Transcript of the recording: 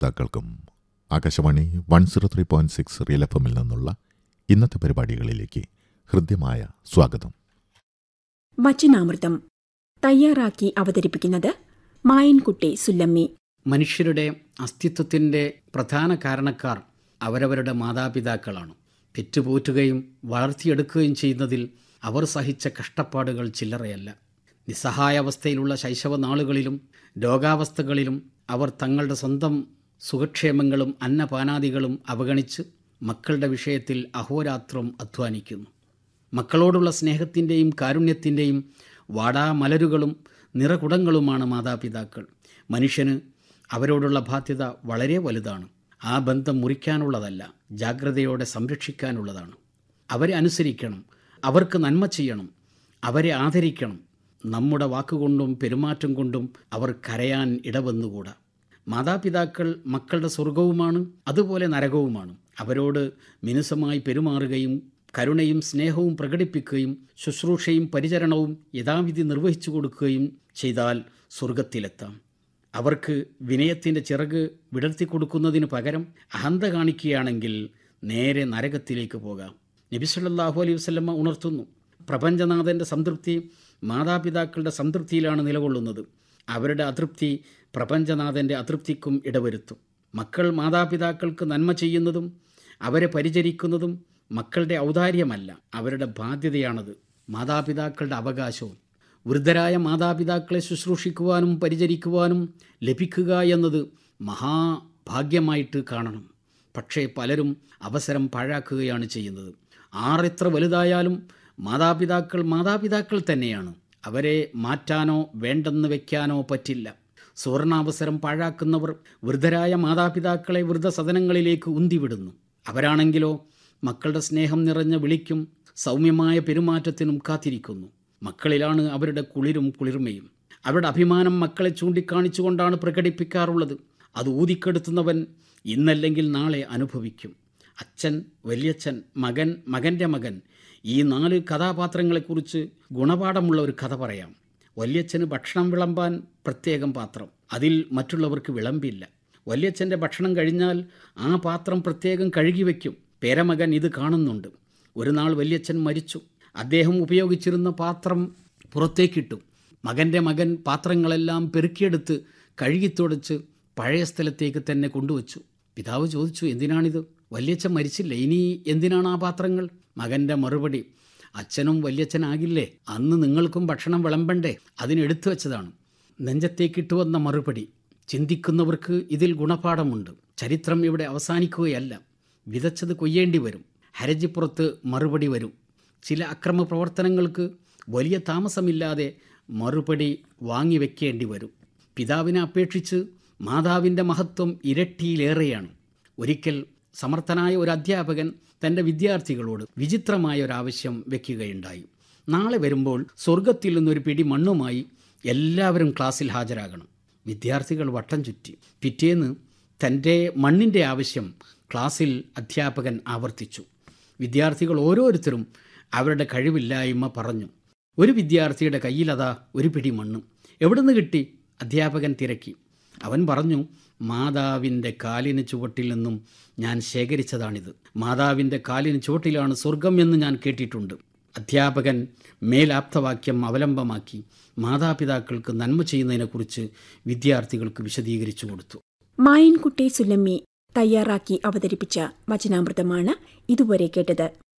ശ്രോതാക്കൾക്കും Akashvani one zero three point six real F എമ്മിൽ നിന്നുള്ള ഇന്നത്തെ പരിപാടികളിലേക്ക് ഹൃദ്യമായ സ്വാഗതം വചനാമൃതം തയ്യാറാക്കി അവതരിപ്പിക്കുന്നത് മായൻകുട്ടി സുല്ലമ്മി മനുഷ്യരുടെ അസ്തിത്വത്തിൻ്റെ പ്രധാന കാരണക്കാർ അവരവരുടെ മാതാപിതാക്കളാണ് പെറ്റുപോറ്റുകയും വളർത്തിയെടുക്കുകയും ചെയ്യുന്നതിൽ അവർ സഹിച്ച കഷ്ടപ്പാടുകൾ ചില്ലറയല്ല നിസ്സഹായാവസ്ഥയിലുള്ള ശൈശവ നാളുകളിലും രോഗാവസ്ഥകളിലും അവർ തങ്ങളുടെ സ്വന്തം സുഖക്ഷേമങ്ങളും അന്നപാനാദികളും അവഗണിച്ച് മക്കളുടെ വിഷയത്തിൽ അഹോരാത്രം അധ്വാനിക്കുന്നു മക്കളോടുള്ള സ്നേഹത്തിൻ്റെയും കാരുണ്യത്തിൻ്റെയും വാടാമലരുകളും നിറകുടങ്ങളുമാണ് മാതാപിതാക്കൾ മനുഷ്യന് അവരോടുള്ള ബാധ്യത വളരെ വലുതാണ് ആ ബന്ധം മുറിക്കാനുള്ളതല്ല ജാഗ്രതയോടെ സംരക്ഷിക്കാനുള്ളതാണ് അവരെ അനുസരിക്കണം അവർക്ക് നന്മ ചെയ്യണം അവരെ ആദരിക്കണം നമ്മുടെ വാക്കുകൊണ്ടും പെരുമാറ്റം കൊണ്ടും അവർ കരയാൻ ഇടവന്നുകൂടാ മാതാപിതാക്കൾ മക്കളുടെ സ്വർഗവുമാണ് അതുപോലെ നരകവുമാണ് അവരോട് മിനുസമായി പെരുമാറുകയും കരുണയും സ്നേഹവും പ്രകടിപ്പിക്കുകയും ശുശ്രൂഷയും പരിചരണവും യഥാവിധി നിർവഹിച്ചു കൊടുക്കുകയും ചെയ്താൽ സ്വർഗത്തിലെത്താം അവർക്ക് വിനയത്തിൻ്റെ ചിറക് വിടർത്തി കൊടുക്കുന്നതിന് പകരം അഹന്ത കാണിക്കുകയാണെങ്കിൽ നേരെ നരകത്തിലേക്ക് പോകാം നബിസല്ലാഹു അലൈഹി വസ്ലമ്മ ഉണർത്തുന്നു പ്രപഞ്ചനാഥൻ്റെ സംതൃപ്തി മാതാപിതാക്കളുടെ സംതൃപ്തിയിലാണ് നിലകൊള്ളുന്നത് അവരുടെ അതൃപ്തി പ്രപഞ്ചനാഥൻ്റെ അതൃപ്തിക്കും ഇടവരുത്തും മക്കൾ മാതാപിതാക്കൾക്ക് നന്മ ചെയ്യുന്നതും അവരെ പരിചരിക്കുന്നതും മക്കളുടെ ഔദാര്യമല്ല അവരുടെ ബാധ്യതയാണത് മാതാപിതാക്കളുടെ അവകാശവും വൃദ്ധരായ മാതാപിതാക്കളെ ശുശ്രൂഷിക്കുവാനും പരിചരിക്കുവാനും ലഭിക്കുക എന്നത് മഹാഭാഗ്യമായിട്ട് കാണണം പക്ഷേ പലരും അവസരം പാഴാക്കുകയാണ് ചെയ്യുന്നത് ആറെത്ര വലുതായാലും മാതാപിതാക്കൾ മാതാപിതാക്കൾ തന്നെയാണ് അവരെ മാറ്റാനോ വേണ്ടെന്ന് വെക്കാനോ പറ്റില്ല സുവർണാവസരം പാഴാക്കുന്നവർ വൃദ്ധരായ മാതാപിതാക്കളെ വൃദ്ധസദനങ്ങളിലേക്ക് ഉന്തിവിടുന്നു അവരാണെങ്കിലോ മക്കളുടെ സ്നേഹം നിറഞ്ഞ വിളിക്കും സൗമ്യമായ പെരുമാറ്റത്തിനും കാത്തിരിക്കുന്നു മക്കളിലാണ് അവരുടെ കുളിരും കുളിർമയും അവരുടെ അഭിമാനം മക്കളെ ചൂണ്ടിക്കാണിച്ചുകൊണ്ടാണ് പ്രകടിപ്പിക്കാറുള്ളത് അത് ഊതിക്കെടുത്തുന്നവൻ ഇന്നല്ലെങ്കിൽ നാളെ അനുഭവിക്കും അച്ഛൻ വലിയച്ഛൻ മകൻ മകൻ്റെ മകൻ ഈ നാല് കഥാപാത്രങ്ങളെക്കുറിച്ച് ഗുണപാഠമുള്ള ഒരു കഥ പറയാം വല്യച്ഛന് ഭക്ഷണം വിളമ്പാൻ പ്രത്യേകം പാത്രം അതിൽ മറ്റുള്ളവർക്ക് വിളമ്പില്ല വല്യച്ഛൻ്റെ ഭക്ഷണം കഴിഞ്ഞാൽ ആ പാത്രം പ്രത്യേകം കഴുകി വയ്ക്കും പേരമകൻ ഇത് കാണുന്നുണ്ട് ഒരു നാൾ വല്യച്ഛൻ മരിച്ചു അദ്ദേഹം ഉപയോഗിച്ചിരുന്ന പാത്രം പുറത്തേക്കിട്ടു മകൻ്റെ മകൻ പാത്രങ്ങളെല്ലാം പെറുക്കിയെടുത്ത് കഴുകിത്തുടച്ച് പഴയ സ്ഥലത്തേക്ക് തന്നെ കൊണ്ടുവച്ചു പിതാവ് ചോദിച്ചു എന്തിനാണിത് വല്യച്ഛൻ മരിച്ചില്ല ഇനി എന്തിനാണ് ആ പാത്രങ്ങൾ മകൻ്റെ മറുപടി അച്ഛനും വല്യച്ഛനാകില്ലേ അന്ന് നിങ്ങൾക്കും ഭക്ഷണം വിളമ്പണ്ടേ അതിനെടുത്തു വെച്ചതാണ് നെഞ്ചത്തേക്കിട്ടു വന്ന മറുപടി ചിന്തിക്കുന്നവർക്ക് ഇതിൽ ഗുണപാഠമുണ്ട് ചരിത്രം ഇവിടെ അവസാനിക്കുകയല്ല വിതച്ചത് കൊയ്യേണ്ടി വരും ഹരജിപ്പുറത്ത് മറുപടി വരും ചില അക്രമ പ്രവർത്തനങ്ങൾക്ക് വലിയ താമസമില്ലാതെ മറുപടി വാങ്ങിവെക്കേണ്ടി വരും പിതാവിനെ അപേക്ഷിച്ച് മാതാവിൻ്റെ മഹത്വം ഇരട്ടിയിലേറെയാണ് ഒരിക്കൽ സമർത്ഥനായ ഒരു അധ്യാപകൻ തൻ്റെ വിദ്യാർത്ഥികളോട് വിചിത്രമായ ഒരാവശ്യം വെക്കുകയുണ്ടായി നാളെ വരുമ്പോൾ സ്വർഗത്തിൽ നിന്നൊരു പിടി മണ്ണുമായി എല്ലാവരും ക്ലാസ്സിൽ ഹാജരാകണം വിദ്യാർത്ഥികൾ വട്ടം ചുറ്റി പിറ്റേന്ന് തൻ്റെ മണ്ണിൻ്റെ ആവശ്യം ക്ലാസ്സിൽ അധ്യാപകൻ ആവർത്തിച്ചു വിദ്യാർത്ഥികൾ ഓരോരുത്തരും അവരുടെ കഴിവില്ലായ്മ പറഞ്ഞു ഒരു വിദ്യാർത്ഥിയുടെ കയ്യിലതാ ഒരു പിടി മണ്ണും എവിടുന്ന് കിട്ടി അധ്യാപകൻ തിരക്കി അവൻ പറഞ്ഞു മാതാവിൻ്റെ കാലിന് ചുവട്ടിൽ നിന്നും ഞാൻ ശേഖരിച്ചതാണിത് മാതാവിൻ്റെ കാലിന് ചുവട്ടിലാണ് സ്വർഗം എന്ന് ഞാൻ കേട്ടിട്ടുണ്ട് അധ്യാപകൻ മേലാപ്തവാക്യം അവലംബമാക്കി മാതാപിതാക്കൾക്ക് നന്മ ചെയ്യുന്നതിനെക്കുറിച്ച് വിദ്യാർത്ഥികൾക്ക് വിശദീകരിച്ചു കൊടുത്തു മായൻകുട്ടി സുല്ലമ്മി തയ്യാറാക്കി അവതരിപ്പിച്ച വചനാമൃതമാണ് ഇതുവരെ കേട്ടത്